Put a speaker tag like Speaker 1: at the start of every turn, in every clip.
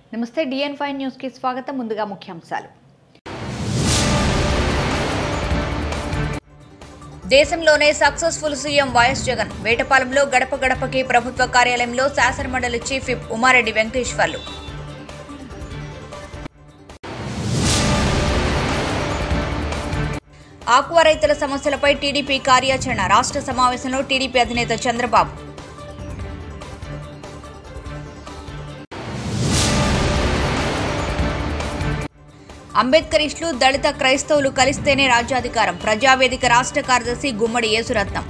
Speaker 1: నమస్తే డిఎన్ five news కి స్వాగతం ముందుగా ముఖ్యాంశాలు దేశంలోనే సక్సెస్ఫుల్ సీఎం వైఎస్ జగన్ వేటపాలెంలో గడప గడపకి ప్రభుత్వ కార్యాలయంలో శాసనమండలి chief whip Umareddy Venkateswarlu aqua రైతుల సమస్యలపై టీడీపీ కార్యాచరణ రాష్ట్ర సమావేశంలో టీడీపీ అధినేత చంద్రబాబు అంబేద్కరిస్టులు దళిత క్రైస్తవులు కలిస్తేనే రాజ్యాధికారం ప్రజావేదిక రాష్ట్ర కార్యదర్శి Gummadi Yesuratnam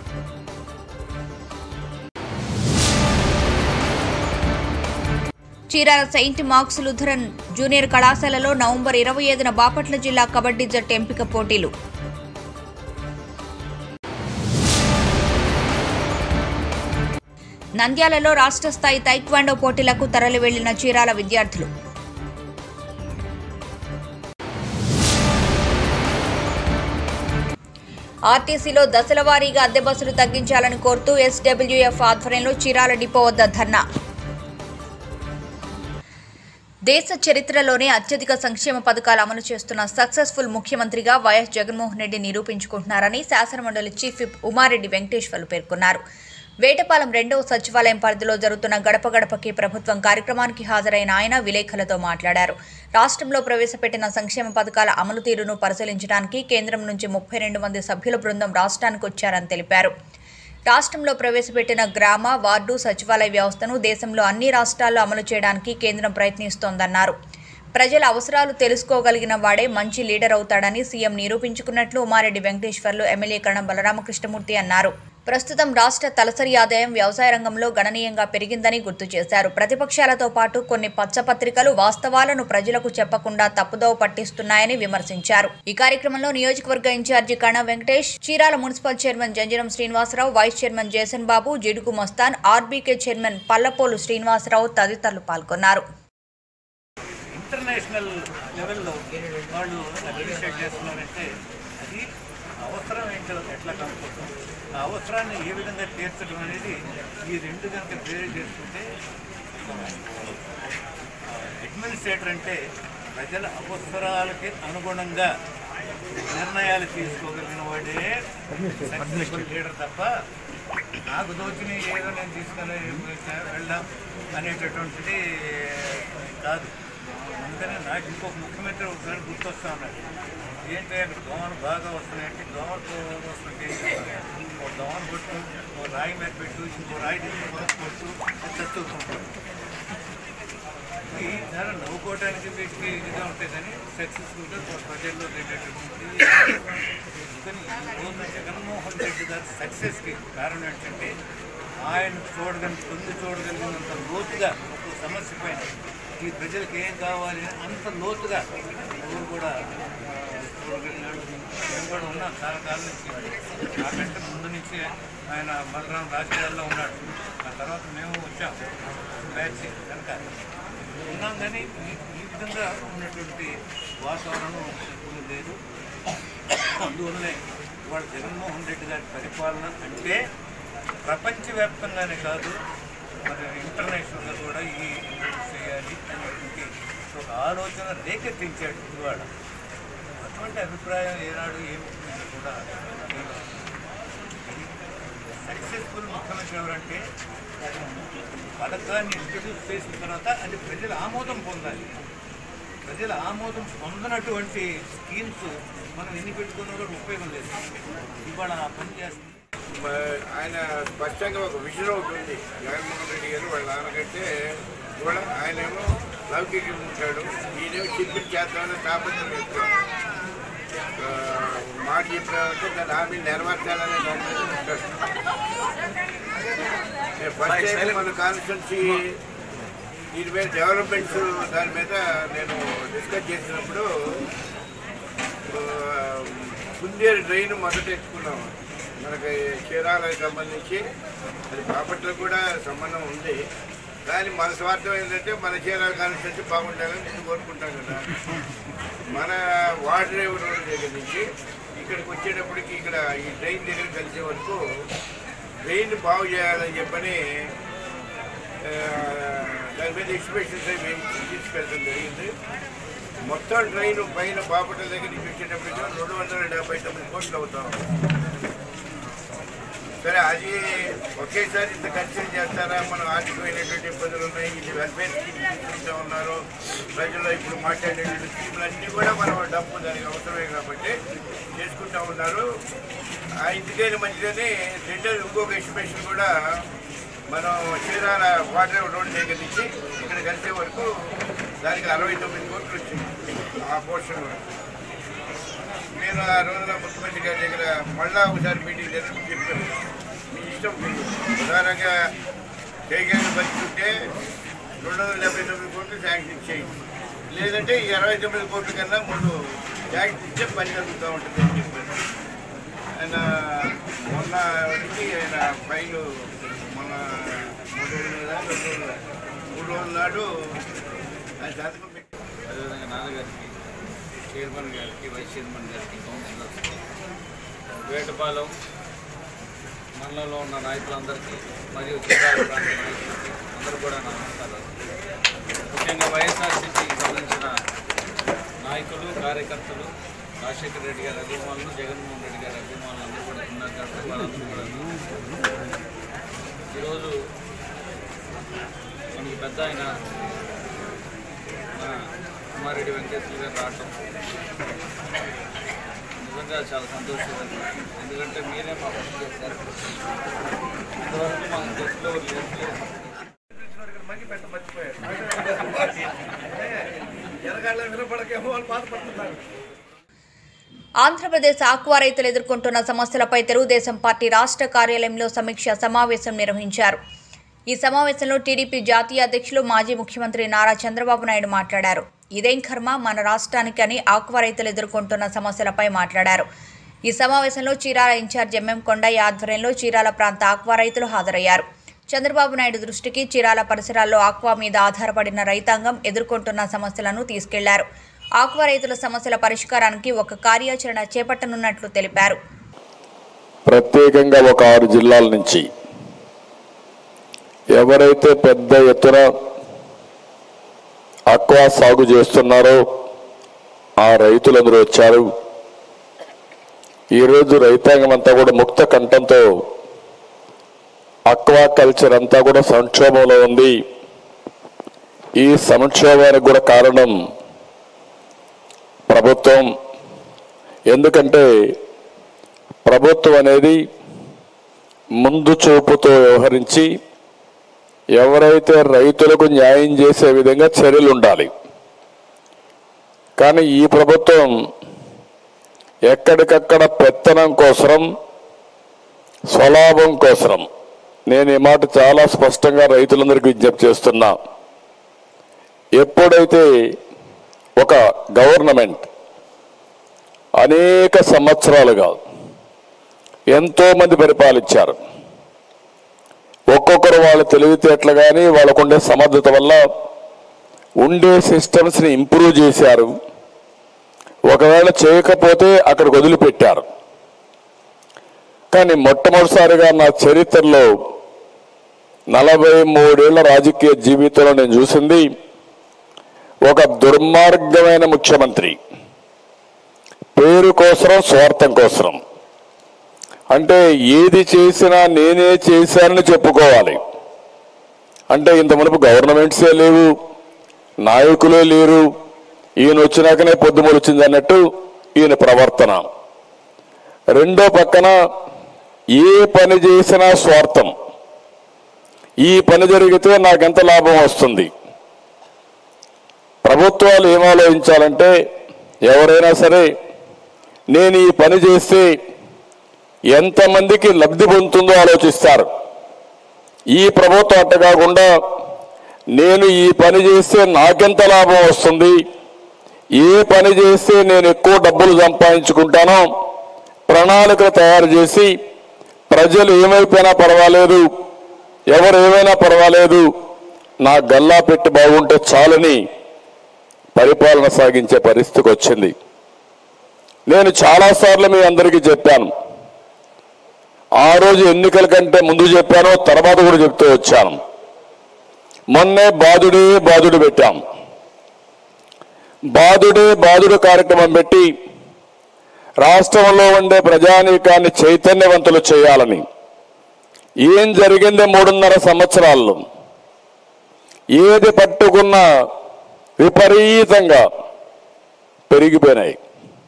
Speaker 1: Chirala Saint Mark's Lutheran junior కళాశాలలో నవంబర్ ఇరవై ఐదున బాపట్ల జిల్లా కబడ్డీ జట్టు ఎంపిక పోటీలు నంద్యాలలో రాష్ట్ర స్థాయి తైక్వాండో పోటీలకు తరలి వెళ్లిన చీరాల విద్యార్థులు ఆర్టీసీలో దశల వారీగా అద్దె బస్సులు తగ్గించాలని కోరుతూ ఎస్డబ్ల్యూఎఫ్ ఆధ్వర్యంలో చీరాల డిపో వద్ద ధర్నా దేశ చరిత్రలోనే అత్యధిక సంక్షేమ పథకాలు అమలు చేస్తున్న సక్సెస్ఫుల్ ముఖ్యమంత్రిగా వైఎస్ జగన్మోహన్ రెడ్డి నిరూపించుకుంటున్నారని శాసనమండలి చీఫ్ విప్ ఉమారెడ్డి వెంకటేశ్వర్లు పేర్కొన్నారు వేటపాలెం రెండవ సచివాలయం పరిధిలో జరుగుతున్న గడప గడపకి ప్రభుత్వం కార్యక్రమానికి హాజరైన ఆయన విలేకరులతో మాట్లాడారు రాష్ట్రంలో ప్రవేశపెట్టిన సంక్షేమ పథకాల అమలు తీరును పరిశీలించడానికి కేంద్రం నుంచి ముప్పై రెండు మంది సభ్యుల బృందం రాష్ట్రానికి వచ్చారని తెలిపారు రాష్ట్రంలో ప్రవేశపెట్టిన గ్రామ వార్డు సచివాలయ వ్యవస్థను దేశంలో అన్ని రాష్ట్రాల్లో అమలు చేయడానికి కేంద్రం ప్రయత్నిస్తోందన్నారు ప్రజల అవసరాలు తెలుసుకోగలిగిన వాడే మంచి లీడర్ అవుతాడని సీఎం నిరూపించుకున్నట్లు ఉమారెడ్డి వెంకటేశ్వర్లు ఎమ్మెల్యే కరణం బలరామకృష్ణమూర్తి అన్నారు ప్రస్తుతం రాష్ట్ర తలసరి ఆదాయం వ్యవసాయ రంగంలో గణనీయంగా పెరిగిందని గుర్తు చేశారు ప్రతిపక్షాలతో పాటు కొన్ని పచ్చపత్రికలు వాస్తవాలను ప్రజలకు చెప్పకుండా తప్పుదోవ పట్టిస్తున్నాయని విమర్శించారు ఈ కార్యక్రమంలో నియోజకవర్గ ఇన్ఛార్జి కణ Venkatesh Chirala municipal chairman Janjanam Srinivasarao vice chairman Jason Babu Jidugu Mastan RBK chairman Pallapolu Srinivasarao తదితరులు పాల్గొన్నారు
Speaker 2: ఇంటర్నేషనల్ లెవెల్లో వాళ్ళు అప్రిషియేట్ చేస్తున్నారంటే అది అవసరం ఏంటో ఎట్లా కనుక్కుంటాం ఆ అవసరాన్ని ఏ విధంగా తీర్చడం అనేది ఈ రెండు కనుక వేరు చేసుకుంటే అడ్మినిస్ట్రేటర్ అంటే ప్రజల అవసరాలకి అనుగుణంగా నిర్ణయాలు తీసుకోగలిగిన వాడే సక్సెస్ఫుల్ లీడర్ తప్ప నాకు దోచిన ఏదో నేను తీసుకొని వెళ్దాం అనేటటువంటిది కాదు అందుకని నాకు ఇంకొక ముఖ్యమంత్రి ఒకసారి గుర్తొస్తా ఉన్నాడు ఏంటి అక్కడ దోమలు బాగా వస్తున్నాయంటే దోమలు వస్తుంటే ఒక దోమలు కొట్టు ఓ రాయి మీద పెట్టు ఇంకో రాయి తీసుకొని కొట్టు చచ్చుకుంటాడు ఈ ధర నవ్వుకోవడానికి వీటికి ఇదిగా ఉంటాయి కానీ సక్సెస్ఫుల్గా ప్రజల్లో ఉండేటటువంటి కానీ ఈరోజు జగన్మోహన్ రెడ్డి గారి సక్సెస్కి కారణం ఏంటంటే ఆయన చూడగలి పొంది చూడగలిగినంత లోతుగా ఒక సమస్య పైన ఈ ప్రజలకు ఏం కావాలి అని అంత లోతుగా ఎవరు కూడా ఆ, చూడగలిగినాడు నేను కూడా ఉన్నాను చాలా కాలం నుంచి నాకంటే ముందు నుంచి ఆయన బలరాం రాజకీయాల్లో ఉన్నాడు ఆ తర్వాత మేము వచ్చాం బ్యాచ్ కనుక ఉన్నాం కానీ ఈ- ఈ విధంగా ఉన్నటువంటి వాతావరణం ఎప్పుడు లేదు అందువల్లనే ఇవాళ జగన్మోహన్ రెడ్డి గారి పరిపాలన అంటే ప్రపంచవ్యాప్తంగానే కాదు మరి ఇంటర్నేషనల్గా కూడా ఈ ఇంట్రడ్యూస్ చేయాలి అనేటువంటి ఒక ఆలోచన రేకెత్తించాడు ఇవాళ అటువంటి అభిప్రాయం ఏనాడు ఏ ముఖ్యమంత్రి కూడా లేదు. సక్సెస్ఫుల్ ముఖ్యమంత్రి ఎవరంటే పథకాన్ని ఇంట్రడ్యూస్ చేసిన తర్వాత అది ప్రజల ఆమోదం పొందాలి ప్రజల ఆమోదం పొందనటువంటి స్కీమ్స్ మనం ఎన్ని పెట్టుకున్నా కూడా ఉపయోగం లేదు ఇవాళ ఆ పని చేస్తుంది
Speaker 3: మ- ఆయన స్పష్టంగా ఒక విజన్ ఒకటి ఉంది జగన్మోహన్ రెడ్డి గారు వాళ్ళ నాన్నకంటే కూడా ఆయనేమో లౌకికంగా ఉంటాడు ఈయనేమో చెప్పింది చేద్దామని తాపత్రం ఎక్కువ ఆ, మాట చెప్పామంటే దాని హామీ నెరవేర్చాలనే దాని మీద ఉంటాడు నేను ఫస్ట్ టైం మన కాన్స్టిట్యున్సీ దీని మీద డెవలప్మెంట్స్ దాని మీద నేను డిస్కస్ చేసినప్పుడు ఆ, కుందేరు డ్రైన్ మొదట ఎత్తుకున్నాము మనకి చీరాలకు సంబంధించి అది బాపట్ల కూడా సంబంధం ఉంది కానీ మన స్వార్థం ఏంటంటే మన చీరాల కాన్స్టిట్యూన్సీ బాగుండాలని నేను కోరుకుంటాం కదా మన వాటర్ రోడ్ దగ్గర నుంచి ఇక్కడికి వచ్చేటప్పటికి ఇక్కడ ఈ డ్రైన్ దగ్గర కలిసే వరకు డ్రైన్ బాగు చేయాలని చెప్పని ఆ, దాని మీద ఎక్స్ప్రెషన్స్ అవి తీసుకెళ్ళడం జరిగింది మొత్తం ట్రైన్ పైన బాపట్ల దగ్గర నుంచి వచ్చేటప్పటికి రెండు వందల డెబ్బై తొమ్మిది కోట్లు అవుతాం సరే అది ఒకేసారి ఇంత కన్సిడర్ చేస్తారా మనం ఆర్థికమైనటువంటి ఇబ్బందులు ఉన్నాయి ఇది వెల్ఫేర్ స్కీమ్ తీసుకుంటా ఉన్నారు ప్రజల్లో ఇప్పుడు మాట్లాడేటువంటి స్కీములు అన్నీ కూడా మనం డబ్బు దానికి అవసరమే కాబట్టి చేసుకుంటా ఉన్నారు ఆ ఇంటికైన మధ్యలోనే రెండోది ఇంకొక ఎక్స్ప్రెషన్ కూడా మనం చీరాల వాటర్ రోడ్ దగ్గర నుంచి ఇక్కడ కలిసే వరకు దానికి అరవై తొమ్మిది కోట్లు వచ్చింది ఆ పోర్షన్ వరకు నేను ఆ రోజున ముఖ్యమంత్రి గారి దగ్గర మళ్ళా ఒకసారి మీటింగ్ జరిపి చెప్పాను మీ ఇష్టం మీరు ప్రధానంగా చేయగలిగిన పరిస్థితి ఉంటే రెండు వందల డెబ్బై తొమ్మిది కోట్లు శాంక్షన్ చేయండి లేదంటే ఈ అరవై తొమ్మిది కోట్ల కన్నా ముందు శాంక్షన్ ఇచ్చే పని జరుగుతూ ఉంటుంది అని చెప్పారు ఆయన మొన్న నుంచి ఆయన ఫైలు మొన్న మూడు రోజుల నాడు, రెండు రోజుల మూడు రోజుల నాడు ఆయన సంతకం పెట్టి
Speaker 4: అదేవిధంగా నాన్నగారికి చైర్మన్ గారికి వైస్ చైర్మన్ గారికి కౌన్సిలర్స్ వేటపాలెం మండలంలో ఉన్న నాయకులందరికీ మరియు చిత్రాల ప్రాంత నాయకులకి అందరూ కూడా నా నమస్కారాలు ముఖ్యంగా వైఎస్ఆర్సీపీకి సంబంధించిన నాయకులు కార్యకర్తలు రాజశేఖర రెడ్డి గారి అభిమానులు జగన్మోహన్ రెడ్డి గారి అభిమానులు అందరూ కూడా ఉన్నారు కాబట్టి వాళ్ళందరూ కూడా ఈరోజు మనకి పెద్ద ఆయన మన కుమారెడ్డి వెంకటేశ్వర గారు రావటం నిజంగా చాలా సంతోషంగా ఎందుకంటే మీరే మా పని చేశారు ఇంతవరకు మా దృష్టిలో లేదు
Speaker 1: ఆంధ్రప్రదేశ్ ఆక్వా రైతులు ఎదుర్కొంటున్న సమస్యలపై తెలుగుదేశం పార్టీ రాష్ట్ర కార్యాలయంలో సమీక్ష సమావేశం నిర్వహించారు ఈ సమావేశంలో టీడీపీ జాతీయ అధ్యక్షులు మాజీ ముఖ్యమంత్రి నారా చంద్రబాబు నాయుడు మాట్లాడారు ఇదేం కర్మ మన రాష్ట్రానికి అని ఆక్వా రైతులు ఎదుర్కొంటున్న సమస్యలపై మాట్లాడారు ఈ సమావేశంలో చీరాల ఇన్ఛార్జ్ ఎంఎం కొండయ్య ఆధ్వర్యంలో చీరాల ప్రాంత ఆక్వా రైతులు హాజరయ్యారు చంద్రబాబు నాయుడు దృష్టికి చీరాల పరిసరాల్లో ఆక్వా మీద ఆధారపడిన రైతాంగం ఎదుర్కొంటున్న సమస్యలను తీసుకెళ్లారు ఆక్వా రైతుల సమస్యల పరిష్కారానికి ఒక కార్యాచరణ చేపట్టనున్నట్లు తెలిపారు
Speaker 5: ప్రత్యేకంగా ఒక ఆరు జిల్లాల నుంచి ఎవరైతే పెద్ద ఎత్తున అక్వా సాగు చేస్తున్నారో ఆ రైతులందరూ వచ్చారు ఈరోజు రైతాంగం అంతా కూడా ముక్త కంఠంతో అక్వా కల్చర్ అంతా కూడా సంక్షోభంలో ఉంది ఈ సంక్షోభానికి కూడా కారణం ప్రభుత్వం ఎందుకంటే ప్రభుత్వం అనేది ముందు చూపుతో వ్యవహరించి ఎవరైతే రైతులకు న్యాయం చేసే విధంగా చర్యలు ఉండాలి కానీ ఈ ప్రభుత్వం ఎక్కడికక్కడ పెత్తనం కోసరం స్వలాభం కోసరం నేను ఈ మాట చాలా స్పష్టంగా రైతులందరికీ విజ్ఞప్తి చేస్తున్నా ఎప్పుడైతే ఒక గవర్నమెంట్ అనేక సంవత్సరాలుగా ఎంతో మంది పరిపాలించారు ఒక్కొక్కరు వాళ్ళ తెలివితేటలు కానీ వాళ్ళకుండే సమర్థత వల్ల ఉండే సిస్టమ్స్ని ఇంప్రూవ్ చేశారు ఒకవేళ చేయకపోతే అక్కడికి వదిలిపెట్టారు కానీ మొట్టమొదటిసారిగా నా చరిత్రలో నలభై మూడేళ్ల రాజకీయ జీవితంలో నేను చూసింది ఒక దుర్మార్గమైన ముఖ్యమంత్రి పేరు కోసరం స్వార్థం కోసరం అంటే ఏది చేసినా నేనే చేశానని చెప్పుకోవాలి అంటే ఇంత మునుపు గవర్నమెంట్సే లేవు నాయకులే లేరు ఈయన వచ్చినాకనే పొద్దుమొలిచింది అన్నట్టు ఈయన ప్రవర్తన రెండో పక్కన ఏ పని చేసినా స్వార్థం ఈ పని జరిగితే నాకెంత లాభం వస్తుంది ప్రభుత్వాలు ఏం ఆలోచించాలంటే ఎవరైనా సరే నేను ఈ పని చేస్తే ఎంతమందికి లబ్ధి పొందుతుందో ఆలోచిస్తారు ఈ ప్రభుత్వం అట్ట కాకుండా నేను ఈ పని చేస్తే నాకెంత లాభం వస్తుంది ఏ పని చేస్తే నేను ఎక్కువ డబ్బులు సంపాదించుకుంటానో ప్రణాళికలు తయారు చేసి ప్రజలు ఏమైపోయినా పర్వాలేదు ఎవరు ఏమైనా పర్వాలేదు నా గల్లా పెట్టి బాగుంటే చాలని పరిపాలన సాగించే పరిస్థితికి వచ్చింది నేను చాలాసార్లు మీ అందరికీ చెప్పాను ఆ రోజు ఎన్నికల కంటే ముందు చెప్పాను తర్వాత కూడా చెప్తూ వచ్చాను మొన్నే బాధుడే బాధుడు పెట్టాం బాధుడే బాధుడు కార్యక్రమం పెట్టి రాష్ట్రంలో ఉండే ప్రజానీకాన్ని చైతన్యవంతులు చేయాలని ఏం జరిగింది మూడున్నర సంవత్సరాల్లో ఏది పట్టుకున్నా విపరీతంగా పెరిగిపోయినాయి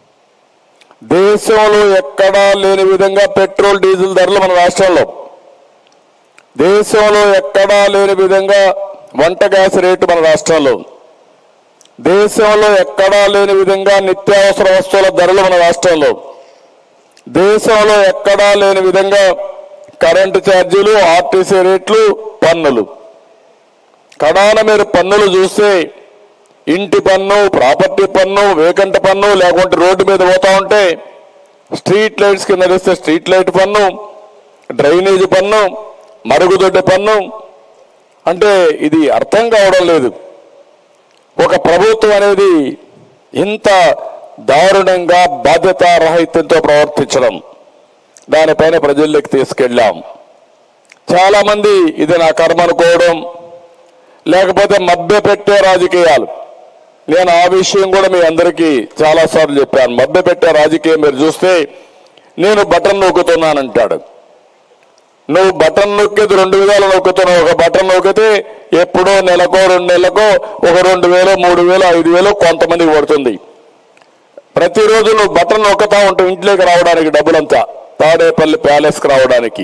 Speaker 5: దేశంలో ఎక్కడా లేని విధంగా పెట్రోల్ డీజిల్ ధరలు మన రాష్ట్రంలో దేశంలో ఎక్కడా లేని విధంగా వంట గ్యాస్ రేటు మన రాష్ట్రంలో దేశంలో ఎక్కడా లేని విధంగా నిత్యావసర వస్తువుల ధరలు మన రాష్ట్రంలో దేశంలో ఎక్కడా లేని విధంగా కరెంటు ఛార్జీలు ఆర్టీసీ రేట్లు పన్నులు కడాన మీరు పన్నులు చూస్తే ఇంటి పన్ను ప్రాపర్టీ పన్ను వేకంట పన్ను లేకుంటే రోడ్డు మీద పోతా ఉంటే స్ట్రీట్ లైట్స్ కింద తెస్తే స్ట్రీట్ లైట్ పన్ను డ్రైనేజ్ పన్ను మరుగుదొడ్డి పన్ను అంటే ఇది అర్థం కావడం లేదు ఒక ప్రభుత్వం అనేది ఇంత దారుణంగా బాధ్యతారహిత్యంతో ప్రవర్తించడం దానిపైన ప్రజల్లోకి తీసుకెళ్ళాం చాలా మంది ఇది నా కర్మ అనుకోవడం లేకపోతే మభ్య పెట్టే రాజకీయాలు నేను ఆ విషయం కూడా మీ అందరికీ చాలాసార్లు చెప్పాను మభ్య పెట్టే రాజకీయం మీరు చూస్తే నేను బటన్ నొక్కుతున్నానంటాడు నువ్వు బటన్ నొక్కేది రెండు విధాలు నొక్కుతున్నావు ఒక బటన్ నొక్కితే ఎప్పుడో నెలకో రెండు నెలలకో ఒక రెండు వేలు మూడు వేలు ఐదు వేలు కొంతమందికి పడుతుంది ప్రతిరోజు నువ్వు బటన్ నొక్కుతా ఉంటావు ఇంట్లోకి రావడానికి డబ్బులంతా తాడేపల్లి ప్యాలెస్కి రావడానికి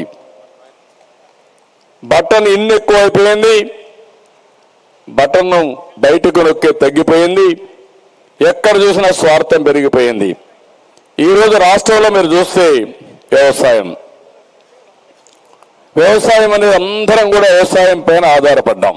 Speaker 5: బటన్ ఇన్ని ఎక్కువ అయిపోయింది బటన్ బయటకు నొక్కే తగ్గిపోయింది ఎక్కడ చూసినా స్వార్థం పెరిగిపోయింది ఈరోజు రాష్ట్రంలో మీరు చూస్తే వ్యవసాయం వ్యవసాయం అనేది అందరం కూడా వ్యవసాయం పైన ఆధారపడ్డాం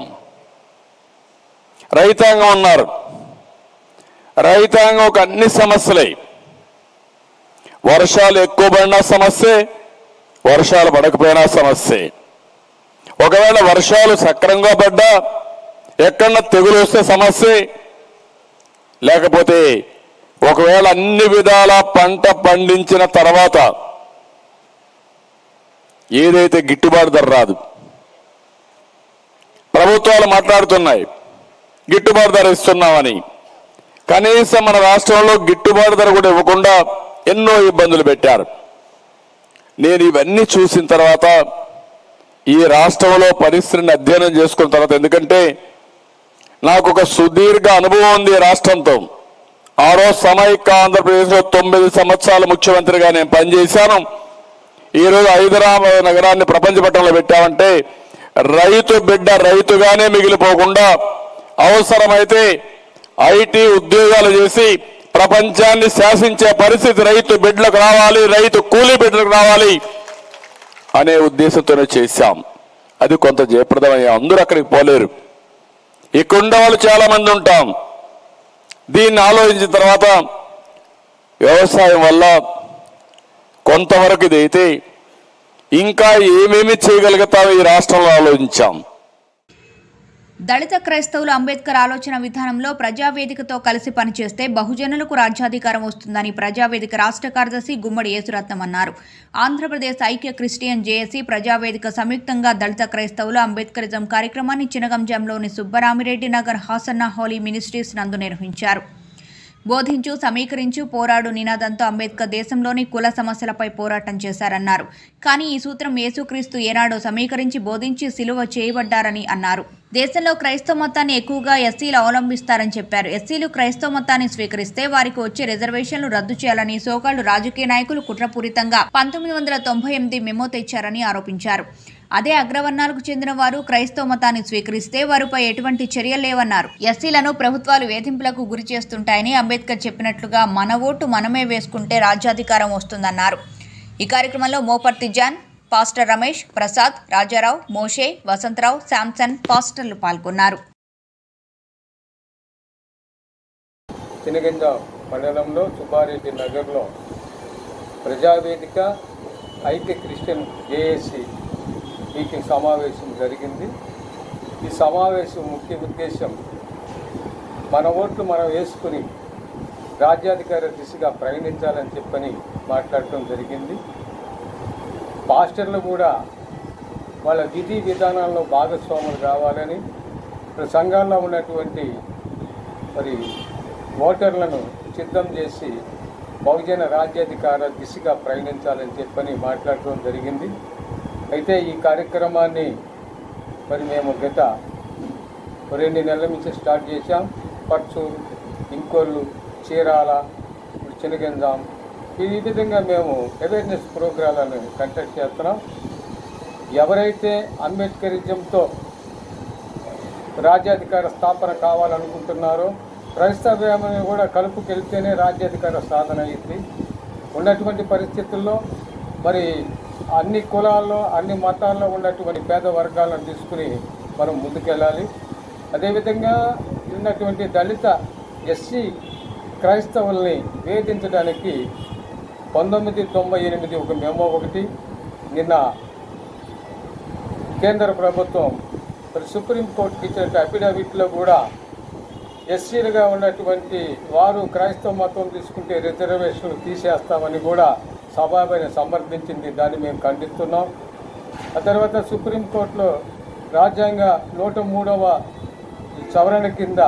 Speaker 5: రైతాంగం ఉన్నారు రైతాంగం ఒక అన్ని సమస్యలే వర్షాలు ఎక్కువ పడినా సమస్యే వర్షాలు పడకపోయినా సమస్యే ఒకవేళ వర్షాలు సక్రంగా పడ్డా ఎక్కడన్నా తెగులు వస్తే సమస్యే లేకపోతే ఒకవేళ అన్ని విధాల పంట పండించిన తర్వాత ఏదైతే గిట్టుబాటు ధర రాదు ప్రభుత్వాలు మాట్లాడుతున్నాయి గిట్టుబాటు ధర ఇస్తున్నామని కనీసం మన రాష్ట్రంలో గిట్టుబాటు ధర కూడా ఇవ్వకుండా ఎన్నో ఇబ్బందులు పెట్టారు నేను ఇవన్నీ చూసిన తర్వాత ఈ రాష్ట్రంలో పరిస్థితిని అధ్యయనం చేసుకున్న తర్వాత ఎందుకంటే నాకు ఒక సుదీర్ఘ అనుభవం ఉంది ఈ రాష్ట్రంతో ఆ రోజు సమైక్య ఆంధ్రప్రదేశ్లో తొమ్మిది సంవత్సరాల ముఖ్యమంత్రిగా నేను పనిచేశాను ఈరోజు హైదరాబాద్ నగరాన్ని ప్రపంచ పట్టణంలో పెట్టామంటే రైతు బిడ్డ రైతుగానే మిగిలిపోకుండా అవసరమైతే ఐటీ ఉద్యోగాలు చేసి ప్రపంచాన్ని శాసించే పరిస్థితి రైతు బిడ్డలకు రావాలి రైతు కూలీ బిడ్డలకు రావాలి అనే ఉద్దేశంతోనే చేశాం అది కొంత జయప్రదమయ్యా అందరూ అక్కడికి పోలేరు ఇక్కడ ఉండే వాళ్ళు చాలా మంది ఉంటాం దీన్ని ఆలోచించిన తర్వాత వ్యవసాయం వల్ల కొంతవరకు ఇది అయితే ఇంకా ఏమేమి చేయగలుగుతామో ఈ రాష్ట్రంలో ఆలోచించాం
Speaker 1: దళిత క్రైస్తవులు అంబేద్కర్ ఆలోచన విధానంలో ప్రజావేదికతో కలిసి పనిచేస్తే బహుజనులకు రాజ్యాధికారం వస్తుందని ప్రజావేదిక రాష్ట్ర కార్యదర్శి గుమ్మడి యేసురత్నం అన్నారు ఆంధ్రప్రదేశ్ ఐక్య క్రిస్టియన్ జేఏసీ ప్రజావేదిక సంయుక్తంగా దళిత క్రైస్తవులు అంబేద్కరిజం కార్యక్రమాన్ని చినగంజంలోని Subbaramireddy Nagar Hosanna holy ministries నందు నిర్వహించారు బోధించు సమీకరించు పోరాడు నినాదంతో అంబేద్కర్ దేశంలోని కుల సమస్యలపై పోరాటం చేశారన్నారు కానీ ఈ సూత్రం యేసుక్రీస్తు ఏనాడో సమీకరించి బోధించి సిలువ చేయబడ్డారని అన్నారు దేశంలో క్రైస్తవ మతాన్ని ఎక్కువగా ఎస్సీలు అవలంబిస్తారని చెప్పారు ఎస్సీలు క్రైస్తవ మతాన్ని స్వీకరిస్తే వారికి వచ్చే రిజర్వేషన్లు రద్దు చేయాలని సోకాళ్లు రాజకీయ నాయకులు కుట్రపూరితంగా పంతొమ్మిది వందల తొంభై ఎనిమిది మెమో తెచ్చారని ఆరోపించారు అదే అగ్రవర్ణాలకు చెందిన వారు క్రైస్తవ మతాన్ని స్వీకరిస్తే వారిపై ఎటువంటి చర్యలు లేవన్నారు ఎస్సీలను ప్రభుత్వాలు వేధింపులకు గురి చేస్తుంటాయని అంబేద్కర్ చెప్పినట్లుగా మన ఓటు మనమే వేసుకుంటే రాజ్యాధికారం వస్తుందన్నారు ఈ కార్యక్రమంలో Moparthi John pastor Ramesh Prasad Rajarao Moshe Vasantharao Samson పాస్టర్లు పాల్గొన్నారు
Speaker 6: తినగింజ మండలంలో సుబ్బారెడ్డి నగర్లో ప్రజావేదిక ఐక్య క్రిస్టియన్ జేఏసీ మీటింగ్ సమావేశం జరిగింది ఈ సమావేశం ముఖ్య ఉద్దేశం మన ఓట్లు మనం వేసుకుని రాజ్యాధికార దిశగా ప్రయాణించాలని చెప్పని మాట్లాడటం జరిగింది పాస్టర్లు కూడా వాళ్ళ విధి విధానాల్లో భాగస్వాములు కావాలని మరి సంఘాల్లో ఉన్నటువంటి మరి ఓటర్లను సిద్ధం చేసి బహుజన రాజ్యాధికార దిశగా ప్రయాణించాలని చెప్పని మాట్లాడటం జరిగింది అయితే ఈ కార్యక్రమాన్ని మరి మేము గత రెండు నెలల నుంచి స్టార్ట్ చేశాం పర్చూరు ఇంకొల్లు చీరాల ఇప్పుడు చినగంజాం ఈ విధంగా మేము అవేర్నెస్ ప్రోగ్రాలను కండక్ట్ చేస్తున్నాం ఎవరైతే అంబేద్కరిజంతో రాజ్యాధికార స్థాపన కావాలనుకుంటున్నారో క్రైస్తవ్యాన్ని కూడా కలుపుకెళ్తేనే రాజ్యాధికార సాధన అయింది ఉన్నటువంటి పరిస్థితుల్లో మరి అన్ని కులాల్లో అన్ని మతాల్లో ఉన్నటువంటి పేద వర్గాలను తీసుకుని మనం ముందుకెళ్ళాలి అదేవిధంగా ఉన్నటువంటి దళిత ఎస్సీ క్రైస్తవుల్ని వేధించడానికి పంతొమ్మిది తొంభై ఎనిమిది ఒక మెమో ఒకటి నిన్న కేంద్ర ప్రభుత్వం మరి సుప్రీంకోర్టుకి ఇచ్చిన అఫిడవిట్లో కూడా ఎస్సీలుగా ఉన్నటువంటి వారు క్రైస్తవ మతం తీసుకుంటే రిజర్వేషన్లు తీసేస్తామని కూడా సభాపైన సమర్థించింది దాన్ని మేము ఖండిస్తున్నాం ఆ తర్వాత సుప్రీంకోర్టులో రాజ్యాంగ నూట మూడవ సవరణ కింద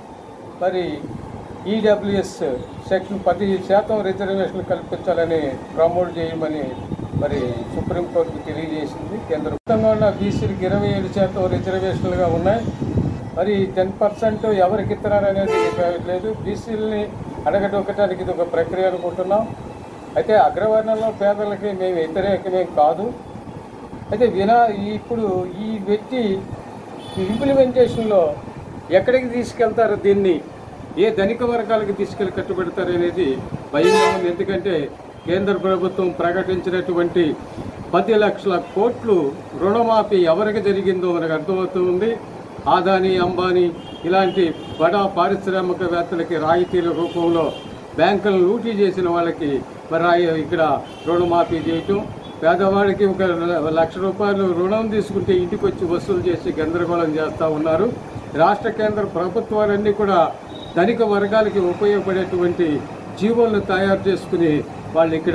Speaker 6: మరి ఈడబ్ల్యూఎస్ సెక్షన్ పది శాతం రిజర్వేషన్లు కల్పించాలని ప్రమోట్ చేయమని మరి సుప్రీంకోర్టుకు తెలియజేసింది కేంద్ర ప్రభుత్వంగా ఉన్న బీసీలకు ఇరవై ఏడు శాతం రిజర్వేషన్లుగా ఉన్నాయి మరి టెన్ పర్సెంట్ ఎవరికి ఇస్తున్నారనేది లేదు బీసీలని అడగటొక్కటానికి ఇది ఒక ప్రక్రియ అనుకుంటున్నాం అయితే అగ్రవర్ణంలో పేదలకి మేము వ్యతిరేకమేం కాదు అయితే వినా ఇప్పుడు ఈ వ్యక్తి ఇంప్లిమెంటేషన్లో ఎక్కడికి తీసుకెళ్తారు దీన్ని ఏ ధనిక వర్గాలకు తీసుకెళ్లి కట్టుబెడతారు అనేది భయంగా ఉంది ఎందుకంటే కేంద్ర ప్రభుత్వం ప్రకటించినటువంటి పది లక్షల కోట్లు రుణమాఫీ ఎవరికి జరిగిందో మనకు అర్థమవుతుంది ఆదాని అంబానీ ఇలాంటి బడా పారిశ్రామికవేత్తలకి రాయితీల రూపంలో బ్యాంకులను లూటీ చేసిన వాళ్ళకి మరి రాయి- ఇక్కడ రుణమాఫీ చేయటం పేదవాడికి ఒక లక్ష రూపాయలు రుణం తీసుకుంటే ఇంటికి వచ్చి వసూలు చేసి గందరగోళం చేస్తూ ఉన్నారు రాష్ట్ర కేంద్ర ప్రభుత్వాలన్నీ కూడా ధనిక వర్గాలకి ఉపయోగపడేటువంటి జీవోలను తయారు చేసుకుని వాళ్ళు ఇక్కడ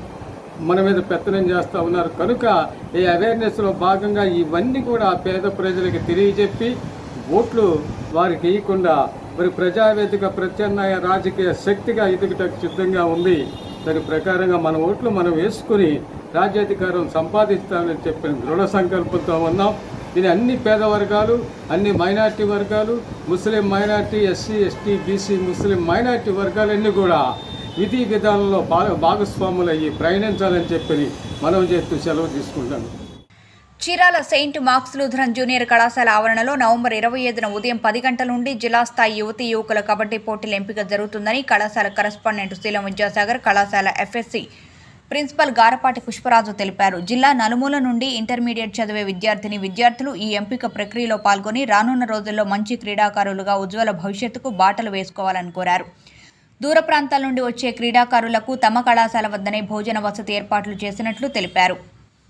Speaker 6: మన మీద పెత్తనం చేస్తూ ఉన్నారు కనుక ఈ అవేర్నెస్లో భాగంగా ఇవన్నీ కూడా పేద ప్రజలకు తెలియజెప్పి ఓట్లు వారికి ఇవ్వకుండా మరి ప్రజావేదిక ప్రత్యామ్నాయ రాజకీయ శక్తిగా ఎదుగుటకు సిద్ధంగా ఉంది దాని ప్రకారంగా మన ఓట్లు మనం వేసుకుని రాజ్యాధికారం సంపాదిస్తామని చెప్పిన దృఢ సంకల్పంతో ఉన్నాం ఇది అన్ని పేద వర్గాలు అన్ని మైనార్టీ వర్గాలు Muslim minority SC ST BC Muslim minority వర్గాలన్నీ కూడా విధి విధానంలో భాగ భాగస్వాములు అయ్యి ప్రయాణించాలని చెప్పి మనం చేస్తూ సెలవు తీసుకుంటాను
Speaker 1: Chirala Saint Mark's Lutheran junior కళాశాల ఆవరణలో నవంబర్ ఇరవై ఐదున ఉదయం పది గంటల నుండి జిల్లా స్థాయి యువతి యువకుల కబడ్డీ పోటీల ఎంపిక జరుగుతుందని కళాశాల కరస్పాండెంట్ శీలం విద్యాసాగర్ కళాశాల ఎఫ్ఎస్సి ప్రిన్సిపల్ గారపాటి పుష్పరాజు తెలిపారు జిల్లా నలుమూల నుండి ఇంటర్మీడియట్ చదివే విద్యార్థిని విద్యార్థులు ఈ ఎంపిక ప్రక్రియలో పాల్గొని రానున్న రోజుల్లో మంచి క్రీడాకారులుగా ఉజ్వల భవిష్యత్తుకు బాటలు వేసుకోవాలని కోరారు దూర ప్రాంతాల నుండి వచ్చే క్రీడాకారులకు తమ కళాశాల వద్దనే భోజన వసతి ఏర్పాట్లు చేసినట్లు తెలిపారు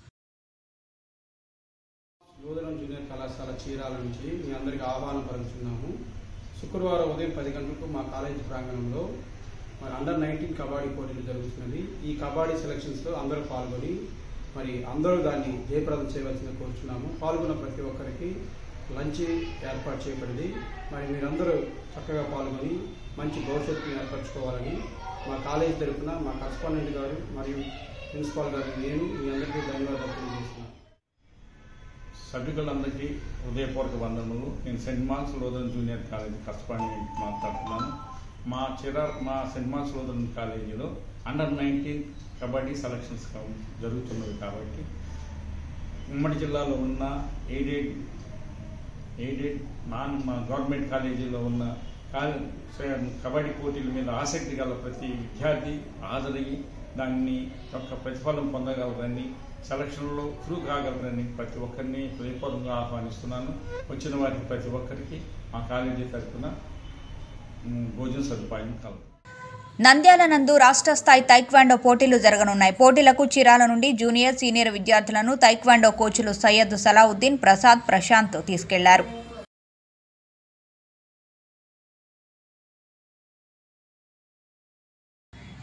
Speaker 7: లూథరన్ జూనియర్ కళాశాల చీరాల నుంచి మీ అందరికీ ఆహ్వానం పలుకుతున్నాము శుక్రవారం ఉదయం పది గంటలకు మా కాలేజీ ప్రాంగణంలో మరి అండర్ నైన్టీన్ కబడ్డీ పోటీలు జరుగుతున్నది ఈ కబడ్డీ సెలక్షన్స్లో అందరూ పాల్గొని మరి అందరూ దాన్ని జయప్రదం చేయవలసింది కోరుచున్నాము పాల్గొన్న ప్రతి ఒక్కరికి లంచ్ ఏర్పాటు చేయబడింది మరి మీరందరూ చక్కగా పాల్గొని మంచి భవిష్యత్తుని ఏర్పరచుకోవాలని మా కాలేజీ తరఫున మా కరస్పాండెంట్ గారు మరియు ప్రిన్సిపాల్ గారు నేను మీ అందరికీ ధన్యవాదాలు తెలియజేస్తున్నాను
Speaker 8: సభ్యులందరికీ హృదయపూర్వక వందనములు నేను Saint Mark's Lutheran junior college correspondent మాట్లాడుతున్నాను మా చిరా మా సెంట్ మార్క్స్ లోదన్ కాలేజీలో అండర్ నైన్టీన్ కబడ్డీ సెలక్షన్స్ కా- జరుగుతున్నవి కాబట్టి ఉమ్మడి జిల్లాలో ఉన్న ఎయిడెడ్ ఎయిడెడ్ నాన్ మా గవర్నమెంట్ కాలేజీలో ఉన్న కా- స- కబడ్డీ పోటీల మీద ఆసక్తి గల ప్రతి విద్యార్థి హాజరయ్యి దాన్ని యొక్క ప్రతిఫలం పొందగలరని సెలక్షన్లో త్రూ కాగలరని ప్రతి ఒక్కరిని హృదయపూర్వకంగా ఆహ్వానిస్తున్నాను వచ్చిన వారికి ప్రతి ఒక్కరికి మా కాలేజీ తరఫున మ్, భోజన సదుపాయం కలదు
Speaker 1: నంద్యాల నందు రాష్ట్ర స్థాయి తైక్వాండో పోటీలు జరగనున్నాయి పోటీలకు చీరాల నుండి జూనియర్ సీనియర్ విద్యార్థులను తైక్వాండో కోచ్లు సయ్యద్ సలావుద్దీన్ ప్రసాద్ ప్రశాంత్ తీసుకెళ్లారు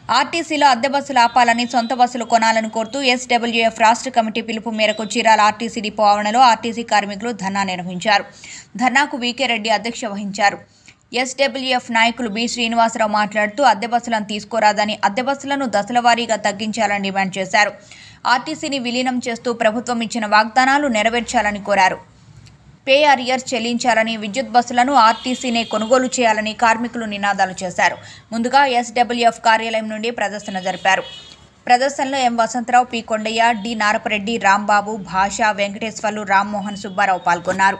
Speaker 1: ఆర్టీసీలో అద్దె బస్సులు ఆపాలని సొంత బస్సులు కొనాలని కోరుతూ ఎస్డబ్ల్యూఎఫ్ రాష్ట్ర కమిటీ పిలుపు మేరకు చీరాల ఆర్టీసీ డిపో ఆవరణలో ఆర్టీసీ కార్మికులు ధర్నా నిర్వహించారు ధర్నాకు వీకే రెడ్డి అధ్యక్ష వహించారు ఎస్డబ్ల్యూఎఫ్ నాయకులు బి శ్రీనివాసరావు మాట్లాడుతూ అద్దె బస్సులను తీసుకోరాదని అద్దె బస్సులను దశల వారీగా తగ్గించాలని డిమాండ్ చేశారు ఆర్టీసీని విలీనం చేస్తూ ప్రభుత్వం ఇచ్చిన వాగ్దానాలు నెరవేర్చాలని కోరారు పే అరియర్స్ చెల్లించాలని విద్యుత్ బస్సులను ఆర్టీసీనే కొనుగోలు చేయాలని కార్మికులు నినాదాలు చేశారు ముందుగా ఎస్డబ్ల్యూఎఫ్ కార్యాలయం నుండి ప్రదర్శన జరిపారు ప్రదర్శనలో M Vasantharao P Kondaiah D Narapareddy Rambabu Basha Venkateswarlu Rammohan Subbarao పాల్గొన్నారు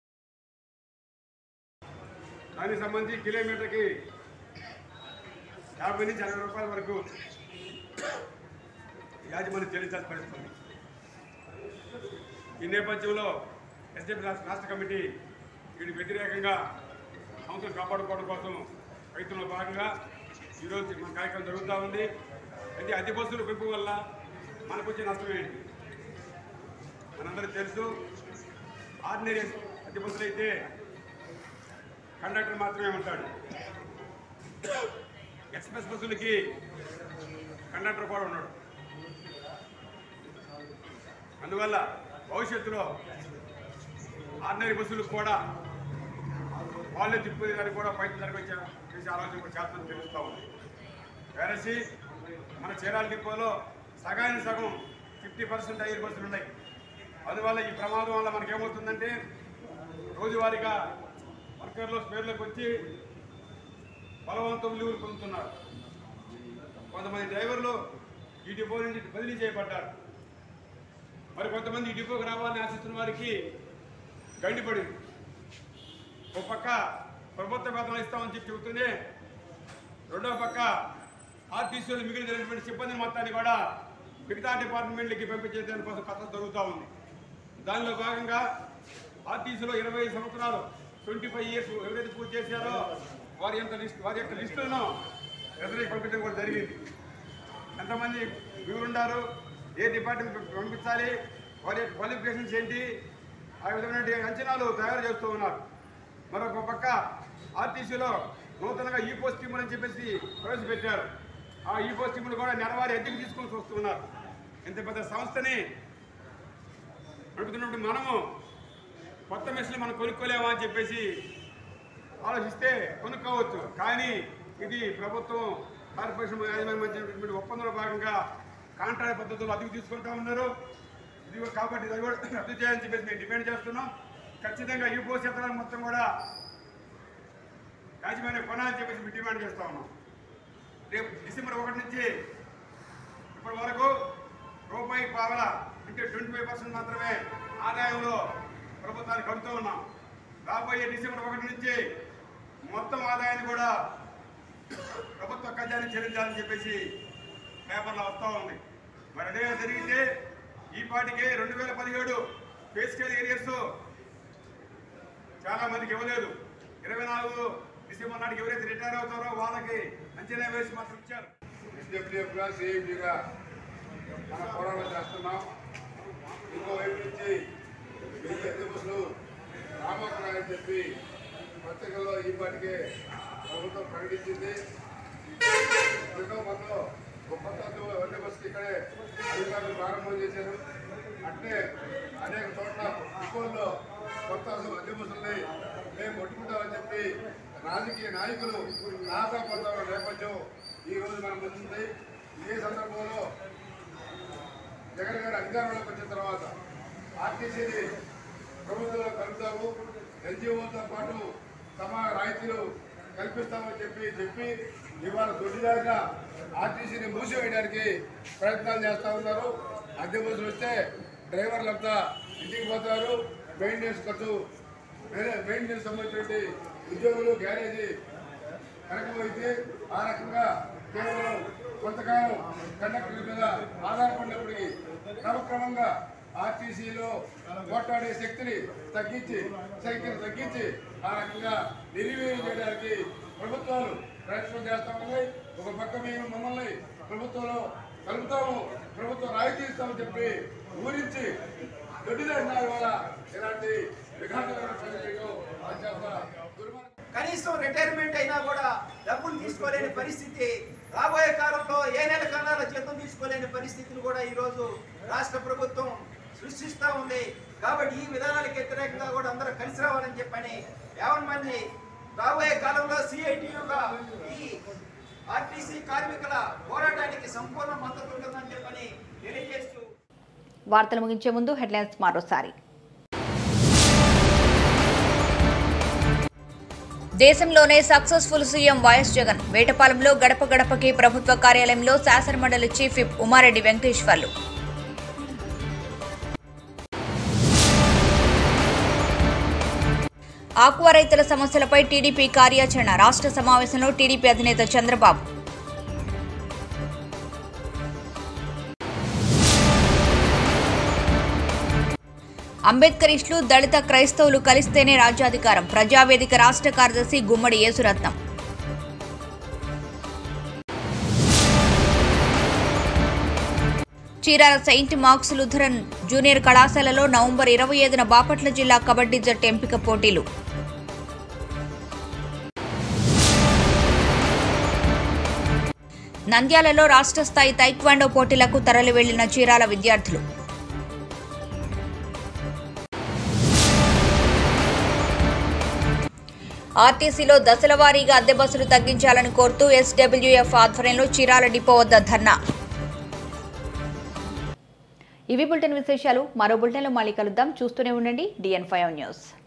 Speaker 9: దానికి సంబంధించి కిలోమీటర్కి యాభై నుంచి అరవై రూపాయల వరకు యాజమాన్యం చెల్లించాల్సి పరిస్థితుంది ఈ నేపథ్యంలో ఎస్డిపి రాష్ట్ర రాష్ట్ర కమిటీ వీటికి వ్యతిరేకంగా సంస్థలు కాపాడుకోవడం కోసం రైతుల్లో భాగంగా ఈరోజు మన కార్యక్రమం జరుగుతూ ఉంది అయితే అతి బస్సులు పెంపు వల్ల మనకు వచ్చే నష్టం ఏంటి మనందరికీ తెలుసు ఆర్డినరీ అతి బస్సులు అయితే కండక్టర్ మాత్రమే ఉంటాడు ఎక్స్ప్రెస్ బస్సులకి కండక్టర్ కూడా ఉన్నాడు అందువల్ల భవిష్యత్తులో ఆర్డినరీ బస్సులకు కూడా వాళ్ళే తిప్పేదానికి కూడా బయట జరిపించే చేసే ఆలోచన కూడా చేస్తామని తెలుస్తూ ఉంది వేరసి మన చీరాల డిపోలో సగానికి సగం ఫిఫ్టీ పర్సెంట్ ఐదు బస్సులు ఉన్నాయి అందువల్ల ఈ ప్రమాదం వల్ల మనకేమవుతుందంటే రోజువారీగా వర్కర్లు స్పేర్లోకి వచ్చి బలవంతం విలువలు పొందుతున్నారు కొంతమంది డ్రైవర్లు ఈ డిపో నుంచి బదిలీ చేయబడ్డారు మరి కొంతమంది ఈ డిపోకి రావాలని ఆశిస్తున్న వారికి గండిపడింది ఒక పక్క ప్రభుత్వ వేతనాలు ఇస్తామని చెప్పి చెబుతూనే రెండో పక్క ఆర్టీసీలో మిగిలినటువంటి సిబ్బంది మొత్తాన్ని కూడా మిగతా డిపార్ట్మెంట్లకి పంపించే దానికోసం కథ జరుగుతూ ఉంది దానిలో భాగంగా ఆర్టీసీలో ఇరవై సంవత్సరాలు ట్వంటీ ఫైవ్ ఇయర్స్ ఎవరైతే పూర్తి చేశారో వారి యొక్క లిస్ట్ వారి యొక్క లిస్టులను ఎదురికి పంపించడం కూడా జరిగింది ఎంతమంది వివరుండారు ఏ డిపార్ట్మెంట్ పంపించాలి వారి యొక్క క్వాలిఫికేషన్స్ ఏంటి ఆ విధమైన అంచనాలు తయారు చేస్తూ ఉన్నారు మరొక పక్క ఆర్టీసీలో నూతనంగా ఈ పోస్ట్ స్కీములు అని చెప్పేసి ప్రవేశపెట్టారు ఆ ఈ పోస్ట్ స్కీములు కూడా నెలవారీ అద్దెకు తీసుకొని వస్తున్నారు ఇంత పెద్ద సంస్థని నడుపుతున్నప్పుడు మనము కొత్త మెషిన్లు మనం కొనుక్కోలేమా అని చెప్పేసి ఆలోచిస్తే కొనుక్కోవచ్చు కానీ ఇది ప్రభుత్వం కార్పొరేషన్ యాజమాన్యం మధ్య ఒప్పందంలో భాగంగా కాంట్రాక్ట్ పద్ధతులు అదుపు తీసుకుంటా ఉన్నారు ఇది కూడా కాబట్టి ఇది కూడా రద్దు చేయాలని చెప్పేసి మేము డిమాండ్ చేస్తున్నాం ఖచ్చితంగా ఈ భూక్షేత్రాలు మొత్తం కూడా యాజమాన్యం కొనాలని చెప్పేసి మేము డిమాండ్ చేస్తా ఉన్నాం రేపు డిసెంబర్ ఒకటి నుంచి ఇప్పటి వరకు రూపాయి పావల అంటే ట్వంటీ ఫైవ్ పర్సెంట్ మాత్రమే ఆదాయంలో ప్రభుత్వానికి కడుతూ ఉన్నాం రాబోయే డిసెంబర్ ఒకటి నుంచి మొత్తం ఆదాయాన్ని కూడా ప్రభుత్వ ఖజాన్ని చెల్లించాలని చెప్పేసి పేపర్లో వస్తూ ఉంది మరి అదే జరిగితే ఈ పాటికే రెండు వేల పదిహేడు పే స్కేల్ ఏరియాస్ చాలా మందికి ఇవ్వలేదు ఇరవై నాలుగు డిసెంబర్ నాటికి ఎవరైతే రిటైర్ అవుతారో వాళ్ళకి అంచనా వేసి మాత్రం ఇచ్చారు
Speaker 3: ఎస్డబ్ల్యూఎఫ్గా సిఎండిగా మన పోరాటం చేస్తున్నాం ఇంకో వైపు నుంచి వెయ్యి అద్దె బస్సులు రాబోతున్నాయని చెప్పి పత్రికల్లో ఈ పాటికే ప్రభుత్వం ప్రకటించింది రెండో మనలో ఒక కొత్త అద్దె అద్దె బస్సుకి ఇక్కడే అధికారులు ప్రారంభం చేశారు అంటే అనేక చోట్ల డిపోల్లో కొత్త అద్దె బస్సుల్ని మేము కొట్టుకుంటామని చెప్పి రాజకీయ నాయకులు నాటా పడతాల నేపథ్యం ఈ రోజు మన ముందుంది ఇదే సందర్భంలో జగన్ గారు అధికారంలోకి వచ్చిన తర్వాత ఆర్టీసీని ప్రభుత్వంలో కలుపుతాము ఎన్జిఓలతో పాటు తమ రాయితీలు కల్పిస్తామని చెప్పి చెప్పి ఇవాళ దొడ్డిదారిగా ఆర్టీసీని మూసివేయడానికి ప్రయత్నాలు చేస్తూ ఉన్నారు అద్దె బస్సులు వస్తే డ్రైవర్లంతా ఇంటికి పోతారు మెయింటెనెన్స్ ఖర్చు వేరే మెయింటెనెన్స్ సంబంధించినటువంటి ఉద్యోగులు గ్యారేజీ కనకపోతే ఆ రకంగా కేవలం కొంతకాలం కండక్టర్ల మీద ఆధారపడినప్పటికీ క్రమక్రమంగా ఆర్టీసీలో పోట్లాడే శక్తిని తగ్గించి శక్తిని తగ్గించి ఆ రకంగా నిర్వీర్యం చేయడానికి ప్రభుత్వాలు ప్రయత్నం చేస్తా ఉన్నాయి ఒక పక్క మేము మమ్మల్ని ప్రభుత్వంలో కలుపుతాము ప్రభుత్వం రాయితీ ఇస్తామని చెప్పి ఊరించి దొడ్డిదారి వల్ల ఇలాంటి విఘాతమైన చర్యలు అత్యంత దుర్మార్గం
Speaker 10: కనీసం రిటైర్మెంట్ అయినా కూడా డబ్బులు తీసుకోలేని పరిస్థితి రాబోయే కాలంలో ఏ నెల కాలాల జీతం తీసుకోలేని పరిస్థితిని కూడా ఈరోజు రాష్ట్ర ప్రభుత్వం సృష్టిస్తూ ఉంది కాబట్టి ఈ విధానాలకు వ్యతిరేకంగా కూడా అందరూ కలిసి రావాలని చెప్పని యావన్ మంది రాబోయే కాలంలో సిఐటియుగా ఈ ఆర్టీసీ కార్మికుల పోరాటానికి సంపూర్ణ మద్దతు ఉంటుందని చెప్పని తెలియజేస్తూ
Speaker 1: వార్తలు ముగించే ముందు హెడ్లైన్స్ మరోసారి దేశంలోనే సక్సెస్ఫుల్ సీఎం వైఎస్ జగన్ వేటపాలెంలో గడప గడపకి ప్రభుత్వ కార్యాలయంలో శాసనమండలి chief whip Umareddy Venkateswarlu aqua రైతుల సమస్యలపై టీడీపీ కార్యాచరణ రాష్ట్ర సమావేశంలో టీడీపీ అధినేత చంద్రబాబు అంబేద్కరిస్టులు దళిత క్రైస్తవులు కలిస్తేనే రాజ్యాధికారం ప్రజావేదిక రాష్ట్ర కార్యదర్శి Gummadi Yesuratnam Chirala Saint Mark's Lutheran junior కళాశాలలో నవంబర్ ఇరవై ఐదున బాపట్ల జిల్లా కబడ్డీ జట్టు ఎంపిక పోటీలు నంద్యాలలో రాష్ట్ర స్థాయి తైక్వాండో పోటీలకు తరలి వెళ్లిన చీరాల విద్యార్థులు ఆర్టీసీలో దశల వారీగా అద్దె బస్సులు తగ్గించాలని కోరుతూ ఎస్డబ్ల్యూఎఫ్ ఆధ్వర్యంలో చీరాల డిపో వద్ద ధర్నా ఇవి బులెటిన్ విశేషాలు మరో బులెటిన్లో మళ్ళీ కలుద్దాం చూస్తూనే ఉండండి డిఎన్ ఫైవ్ న్యూస్